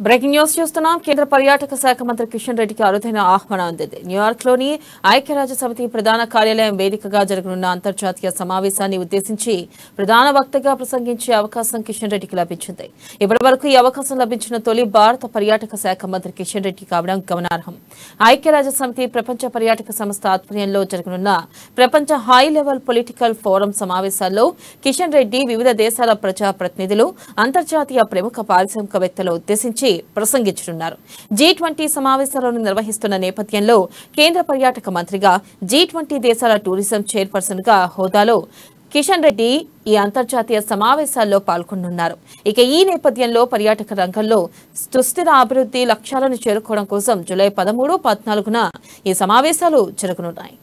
breaking news చూస్తున్నాం కేంద్ర పర్యాటక శాఖ మంత్రి కిషన్ రెడ్డికి అరుదైన ఆహ్వానం అందింది న్యూయార్క్ లోని ఐక్యరాజ్య సమితి ప్రధాన కార్యాలయం వేదికగా జరగనున్న అంతర్జాతీయ సమావేశాన్ని ఉద్దేశించి ప్రధాన వక్తగా ప్రసంగించే అవకాశం కిషన్ రెడ్డికి లభించింది ఇప్పటి వరకు ఈ అవకాశం లభించిన తొలి భారత పర్యాటక శాఖ మంత్రి కిషన్ రెడ్డి కావడం గమనార్హం ఐక్యరాజ్య సమితి ప్రపంచ పర్యాటక సంస్థ ఆధ్వర్యంలో జరగనున్న ప్రపంచ హై లెవెల్ పొలిటికల్ ఫోరం సమావేశాల్లో కిషన్ రెడ్డి వివిధ దేశాల ప్రజా ప్రతినిధులు అంతర్జాతీయ ప్రముఖ పారిశ్రామికవేత్తలు ఉద్దేశించి ప్రసంగించనున్నారు జీ ట్వంటీ సమావేశాలను నిర్వహిస్తున్న నేపథ్యంలో కేంద్ర పర్యాటక మంత్రిగా జీ ట్వంటీ దేశాల టూరిజం చైర్పర్సన్ గా హోదాలో కిషన్ రెడ్డి ఈ అంతర్జాతీయ సమావేశాల్లో పాల్గొనున్నారు ఇక ఈ నేపథ్యంలో పర్యాటక రంగంలో సుస్థిర అభివృద్ధి లక్ష్యాలను చేరుకోవడం కోసం జూలై పదమూడు పద్నాలుగున ఈ సమావేశాలు జరగనున్నాయి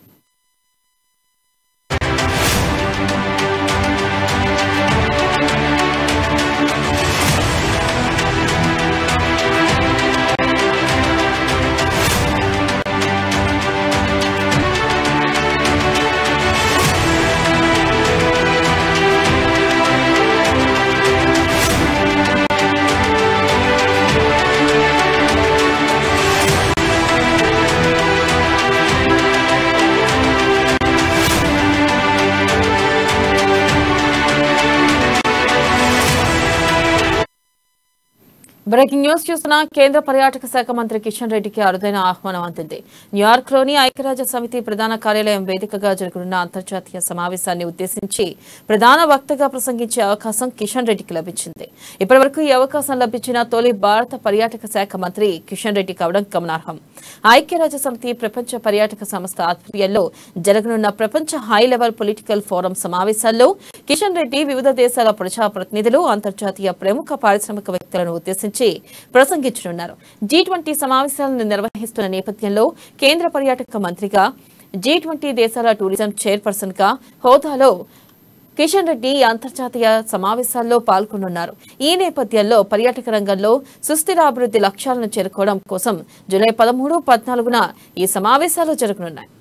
బ్రేకింగ్ న్యూస్ చూస్తున్న కేంద్ర పర్యాటక శాఖ మంత్రి కిషన్ రెడ్డికి అరుదైన ఆహ్వానం అందింది న్యూయార్క్ లోని ఐక్యరాజ్య సమితి ప్రధాన కార్యాలయం వేదికగా జరగనున్న అంతర్జాతీయ సమావేశాన్ని ఉద్దేశించి ప్రధాన వక్తగా ప్రసంగించే అవకాశం కిషన్ రెడ్డికి లభించింది ఇప్పటివరకు ఈ అవకాశం లభించిన తొలి భారత పర్యాటక శాఖ మంత్రి కిషన్ రెడ్డి కావడం గమనార్హం ఐక్యరాజ్య సమితి ప్రపంచ పర్యాటక సంస్థ ఆధ్వర్యంలో జరగనున్న ప్రపంచ హై లెవెల్ పొలిటికల్ ఫోరం సమావేశాల్లో కిషన్ రెడ్డి వివిధ దేశాల ప్రజా ప్రతినిధులు అంతర్జాతీయ ప్రముఖ పారిశ్రామికవేత్తలను ఉద్దేశించి ప్రసంగించనున్నారు జీ ట్వంటీ సమావేశాలను నిర్వహిస్తున్న నేపథ్యంలో కేంద్ర పర్యాటక మంత్రిగా జీ ట్వంటీ దేశాల టూరిజం చైర్పర్సన్ గా హోదాలో కిషన్ రెడ్డి ఈ అంతర్జాతీయ సమావేశాల్లో పాల్గొనున్నారు ఈ నేపథ్యంలో పర్యాటక రంగంలో సుస్థిర అభివృద్ధి లక్ష్యాలను చేరుకోవడం కోసం జూలై పదమూడు పద్నాలుగున ఈ సమావేశాలు జరగనున్నాయి